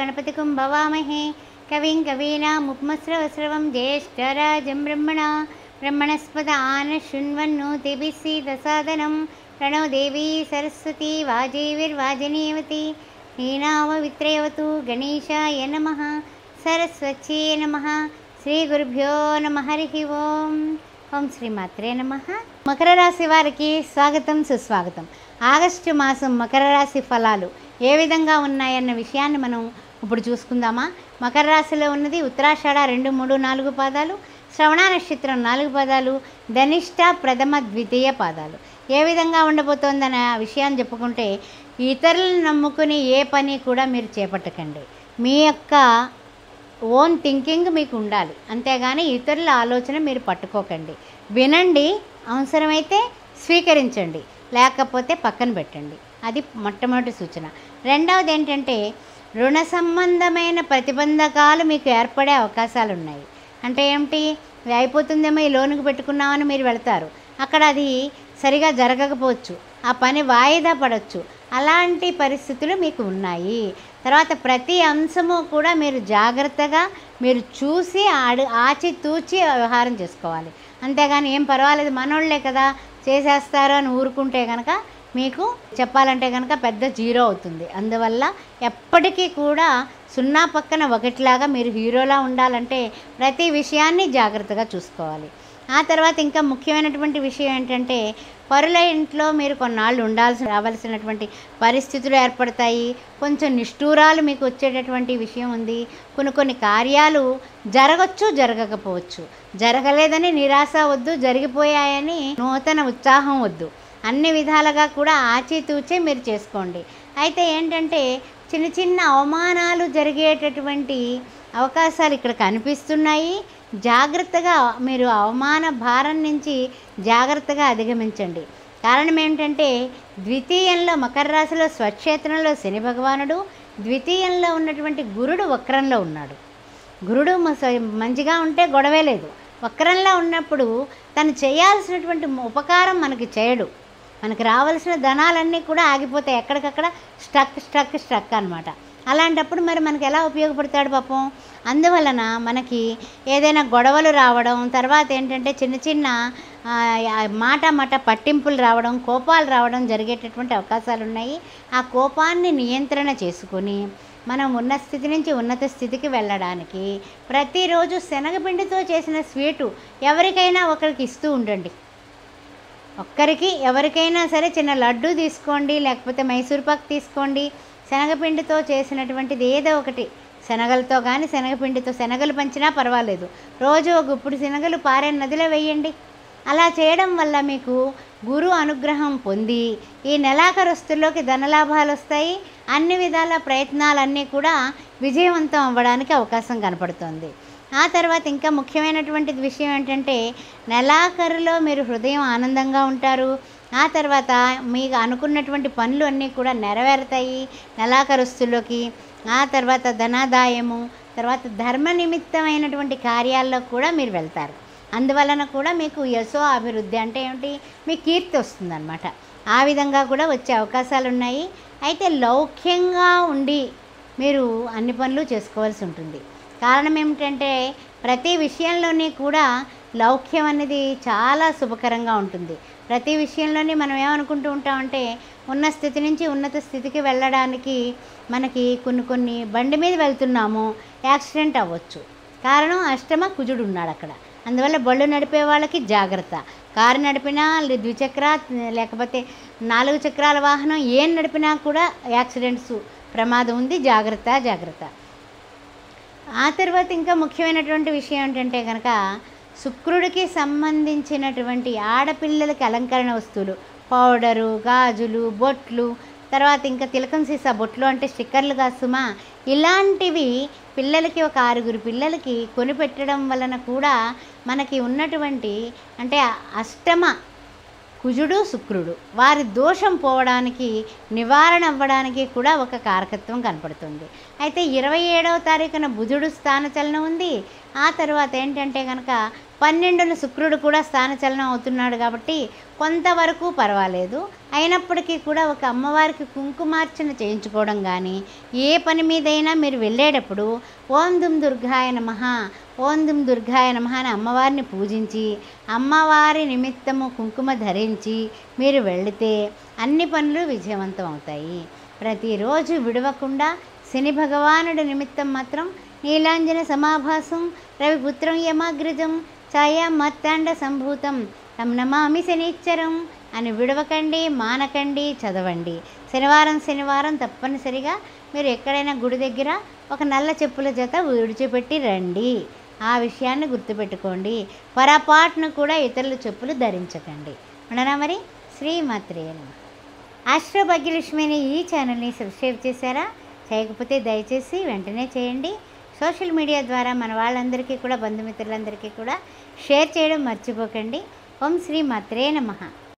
గణపతికుం భవామహే కవిం కవీనాముపమస్రవస్రవం జ్యేష్ఠరాజం బ్రహ్మణ బ్రహ్మణస్పద ఆన శృण्वन्नोतिभिः प्रणो देवी सरस्वती वाजेविर्वाजनीयवती हीनाववित्रयवतु गणेशाय नमः सरस्वत्यै नमः శ్రీగురుభ్యో నమ హరి ఓం ఓం శ్రీమాత్రే నమ మకర రాశి వారికి స్వాగతం సుస్వాగతం ఆగస్టు మాసం మకర రాశి ఫలాలు ఏ విధంగా ఉన్నాయన్న విషయాన్ని మనం ఇప్పుడు చూసుకుందామా మకర రాశిలో ఉన్నది ఉత్తరాషాఢ రెండు మూడు నాలుగు పాదాలు శ్రవణ నక్షత్రం నాలుగు పాదాలు ధనిష్ట ప్రథమ ద్వితీయ పాదాలు ఏ విధంగా ఉండబోతోందన్న విషయాన్ని చెప్పుకుంటే ఇతరులను నమ్ముకుని ఏ పని కూడా మీరు చేపట్టకండి మీ యొక్క ఓన్ థింకింగ్ మీకు ఉండాలి అంతేగాని ఇతరుల ఆలోచన మీరు పట్టుకోకండి వినండి అవసరమైతే స్వీకరించండి లేకపోతే పక్కన పెట్టండి అది మొట్టమొదటి సూచన రెండవది ఏంటంటే రుణ సంబంధమైన ప్రతిబంధకాలు మీకు ఏర్పడే అవకాశాలు ఉన్నాయి అంటే ఏమిటి ఇది అయిపోతుందేమో ఈ లోనుకు పెట్టుకున్నామని మీరు వెళతారు అక్కడ అది సరిగా జరగకపోవచ్చు ఆ పని వాయిదా పడవచ్చు అలాంటి పరిస్థితులు మీకు ఉన్నాయి తర్వాత ప్రతి అంశము కూడా మీరు జాగ్రత్తగా మీరు చూసి ఆడి ఆచితూచి వ్యవహారం చేసుకోవాలి అంతేగాని ఏం పర్వాలేదు మనోళ్ళే కదా చేసేస్తారు అని ఊరుకుంటే కనుక మీకు చెప్పాలంటే కనుక పెద్ద జీరో అవుతుంది అందువల్ల ఎప్పటికీ కూడా సున్నా పక్కన ఒకటిలాగా మీరు హీరోలా ఉండాలంటే ప్రతి విషయాన్ని జాగ్రత్తగా చూసుకోవాలి ఆ తర్వాత ఇంకా ముఖ్యమైనటువంటి విషయం ఏంటంటే పరుల ఇంట్లో మీరు కొన్నాళ్ళు ఉండాల్సి రావాల్సినటువంటి పరిస్థితులు ఏర్పడతాయి కొంచెం నిష్ఠూరాలు మీకు వచ్చేటటువంటి విషయం ఉంది కొన్ని కొన్ని కార్యాలు జరగచ్చు జరగకపోవచ్చు జరగలేదని నిరాశ వద్దు జరిగిపోయాయని నూతన ఉత్సాహం వద్దు అన్ని విధాలుగా కూడా ఆచితూచే మీరు చేసుకోండి అయితే ఏంటంటే చిన్న చిన్న అవమానాలు జరిగేటటువంటి అవకాశాలు ఇక్కడ కనిపిస్తున్నాయి జాగ్రత్తగా మీరు అవమాన భారం నుంచి జాగ్రత్తగా అధిగమించండి కారణం ఏమిటంటే ద్వితీయంలో మకర రాశిలో స్వక్షేత్రంలో శని భగవానుడు ద్వితీయంలో ఉన్నటువంటి గురుడు వక్రంలో ఉన్నాడు గురుడు మ- మంచిగా ఉంటే గొడవే లేదు వక్రంలో ఉన్నప్పుడు తను చేయాల్సినటువంటి ఉపకారం మనకి చేయడు మనకి రావాల్సిన ధనాలన్నీ కూడా ఆగిపోతాయి ఎక్కడికక్కడ స్ట్రక్ స్ట్రక్ స్ట్రక్ అనమాట అలాంటప్పుడు మరి మనకి ఎలా ఉపయోగపడతాడు పాపం అందువలన మనకి ఏదైనా గొడవలు రావడం తర్వాత ఏంటంటే చిన్న చిన్న ఆ, ఆ, మాట మాట పట్టింపులు రావడం కోపాలు రావడం జరిగేటటువంటి అవకాశాలు ఉన్నాయి ఆ కోపాన్ని నియంత్రణ చేసుకొని మనం ఉన్న స్థితి నుంచి ఉన్నత స్థితికి వెళ్ళడానికి ప్రతిరోజు శనగపిండితో చేసిన స్వీటు ఎవరికైనా ఒకరికి ఇస్తూ ఉండండి ఒక్కరికి ఎవరికైనా సరే చిన్న లడ్డు తీసుకోండి లేకపోతే మైసూర్ పాక్ తీసుకోండి శనగపిండితో చేసినటువంటిది ఏదో ఒకటి శనగలతో కానీ శనగపిండితో శనగలు పంచినా పర్వాలేదు రోజు ఒక గుప్పుడు శనగలు పారే నదిలో వేయండి అలా చేయడం వల్ల మీకు గురు అనుగ్రహం పొంది ఈ నెలాఖరుస్తుల్లోకి ధనలాభాలు వస్తాయి అన్ని విధాల ప్రయత్నాలన్నీ కూడా విజయవంతం అవ్వడానికి అవకాశం కనపడుతుంది ఆ తర్వాత ఇంకా ముఖ్యమైనటువంటి విషయం ఏంటంటే నెలాఖరులో మీరు హృదయం ఆనందంగా ఉంటారు ఆ తర్వాత మీకు అనుకున్నటువంటి పనులు అన్నీ కూడా నెరవేరుతాయి నెలాఖరుస్తుల్లోకి ఆ తర్వాత ధనాదాయము తర్వాత ధర్మ నిమిత్తమైనటువంటి కార్యాల్లో కూడా మీరు వెళ్తారు అందువలన కూడా మీకు యశో అభివృద్ధి అంటే ఏమిటి మీ కీర్తి వస్తుందన్నమాట ఆ విధంగా కూడా వచ్చే అవకాశాలు ఉన్నాయి అయితే లౌక్యంగా ఉండి మీరు అన్ని పనులు చేసుకోవాల్సి ఉంటుంది కారణం ఏమిటంటే ప్రతి విషయంలోని కూడా లౌక్యం అనేది చాలా శుభకరంగా ఉంటుంది ప్రతి విషయంలోని మనం ఏమనుకుంటూ ఉంటామంటే ఉన్న స్థితి నుంచి ఉన్నత స్థితికి వెళ్ళడానికి మనకి కొన్ని కొన్ని బండి మీద వెళ్తున్నాము యాక్సిడెంట్ అవ్వచ్చు కారణం అష్టమ కుజుడు ఉన్నాడు అక్కడ అందువల్ల బళ్ళు నడిపే వాళ్ళకి జాగ్రత్త కారు నడిపినా లే- ద్విచక్ర లేకపోతే నాలుగు చక్రాల వాహనం ఏం నడిపినా కూడా యాక్సిడెంట్స్ ప్రమాదం ఉంది జాగ్రత్త జాగ్రత్త ఆ తర్వాత ఇంకా ముఖ్యమైనటువంటి విషయం ఏంటంటే కనుక శుక్రుడికి సంబంధించినటువంటి ఆడపిల్లలకి అలంకరణ వస్తువులు పౌడరు గాజులు బొట్లు తర్వాత ఇంకా తిలకం సీసా బొట్లు అంటే స్టిక్కర్లు కాసుమా ఇలాంటివి పిల్లలకి ఒక ఆరుగురు పిల్లలకి కొనిపెట్టడం వలన కూడా మనకి ఉన్నటువంటి అంటే అష్టమ కుజుడు శుక్రుడు వారి దోషం పోవడానికి నివారణ అవ్వడానికి కూడా ఒక కారకత్వం కనపడుతుంది అయితే ఇరవై ఏడవ తారీఖున బుధుడు స్థానచలనం ఉంది ఆ తర్వాత ఏంటంటే కనుక పన్నెండున శుక్రుడు కూడా స్థానచలనం అవుతున్నాడు కాబట్టి కొంతవరకు పర్వాలేదు అయినప్పటికీ కూడా ఒక అమ్మవారికి కుంకుమార్చన చేయించుకోవడం కానీ ఏ పని మీదైనా మీరు వెళ్ళేటప్పుడు ఓం దుమ్ దుర్గాయ నమః ఓం దుమ్ దుర్గాయ నమః అని అమ్మవారిని పూజించి అమ్మవారి నిమిత్తము కుంకుమ ధరించి మీరు వెళితే అన్ని పనులు విజయవంతం అవుతాయి ప్రతిరోజు విడవకుండా శని భగవానుడి నిమిత్తం మాత్రం నీలాంజన సమాభాసం రవిపుత్రం యమాగ్రజం ఛాయా మత్తాండ సంభూతం తం నమామి శనిచ్చరం అని విడవకండి మానకండి చదవండి శనివారం శనివారం తప్పనిసరిగా మీరు ఎక్కడైనా గుడి దగ్గర ఒక నల్ల చెప్పుల జత విడిచిపెట్టి రండి ఆ విషయాన్ని గుర్తుపెట్టుకోండి పొరపాటును కూడా ఇతరుల చెప్పులు ధరించకండి ఉండనా మరి శ్రీమాత్రే నమః ఆశ్రభాగ్యలక్ష్మి అనే ఈ ఛానల్ని సబ్స్క్రైబ్ చేశారా చేయకపోతే దయచేసి వెంటనే చేయండి సోషల్ మీడియా ద్వారా మన వాళ్ళందరికీ కూడా బంధుమిత్రులందరికీ కూడా షేర్ చేయడం మర్చిపోకండి ఓం శ్రీ మాత్రే నమః